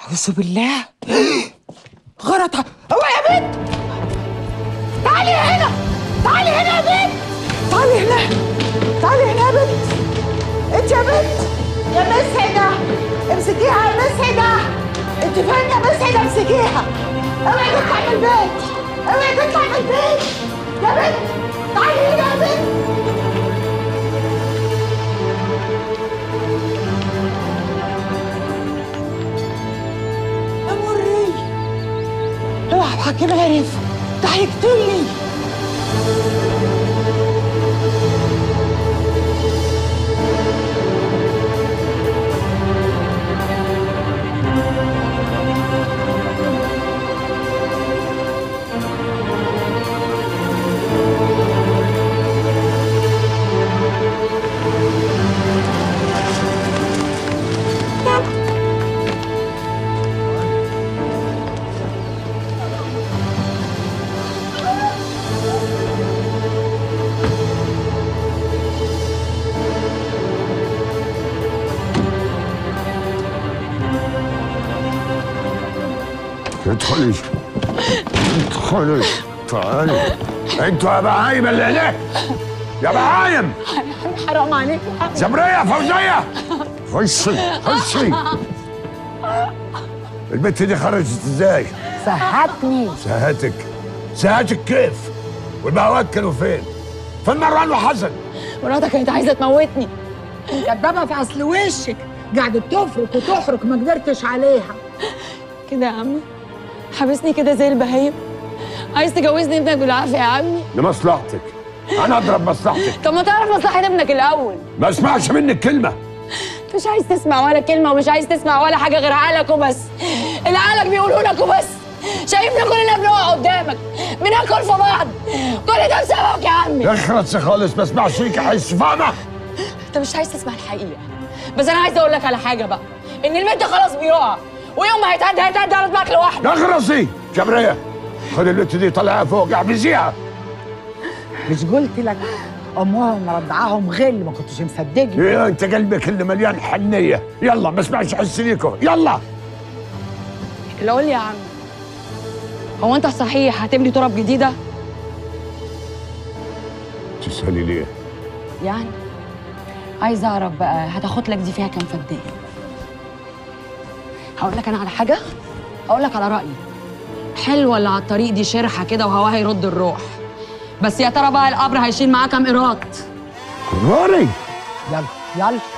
أعوذ بالله غلط اوعي يا بنت تعالي هنا تعالي هنا يا بنت تعالي هنا تعالي هنا يا بنت انت يا بنت يا مس هنا امسكيها يا مس هنا انت فين يا مس هنا امسكيها اوعي تطلع من البيت اوعي تطلع من البيت يا بنت تعالي هنا يا بنت يا مري اوعى الحكيم عرف ده هيقتلني ادخلي ادخلي تعالي انتوا يا بهايم اللي هناك يا بهايم حرام عليك جبرية فوزية خشي خشي البنت دي خرجت ازاي؟ سهتني سهاتك سهاتك كيف؟ والبهوات كانوا فين؟ فين مروان وحسن؟ مراتك كانت عايزه تموتني كدابة في اصل وشك قعدت تفرك وتحرك ما قدرتش عليها كده يا عمي حابسني كده زي البهايم عايز تجوزني ابنك بالعافيه يا عمي لمصلحتك انا اضرب مصلحتك طب ما تعرف مصلحه ابنك الاول ما اسمعش منك كلمه مش عايز تسمع ولا كلمه ومش عايز تسمع ولا حاجه غير عقلك وبس اللي عقلك بيقولوا لك وبس شايفنا كلنا بنقع قدامك بناكل في بعض كل ده بسببك يا عمي اخرس خالص ما اسمعش فيك احس فاهمه؟ انت مش عايز تسمع الحقيقه بس انا عايزه اقول لك على حاجه بقى ان البنت خلاص بيقع ويوم ما هيتهد هيتهد على دماغك لوحده اخرسي جبرية خد البنت دي طلعها فوق احبسيها مش قلت لك امهم مرضعاهم غل ما كنتش مصدقني يا انت قلبك اللي مليان حنيه يلا ما اسمعش حس ليكم يلا اللي قول لي يا عم هو انت صحيح هتبني تراب جديده تسالي ليه؟ يعني عايز اعرف بقى هتاخد لك دي فيها كام فدان هقول لك انا على حاجه هقول لك على رايي حلوه اللي على الطريق دي شرحه كده وهواها يرد الروح بس يا ترى بقى القبر هيشيل معاه كام قيراط كباري يلا يلا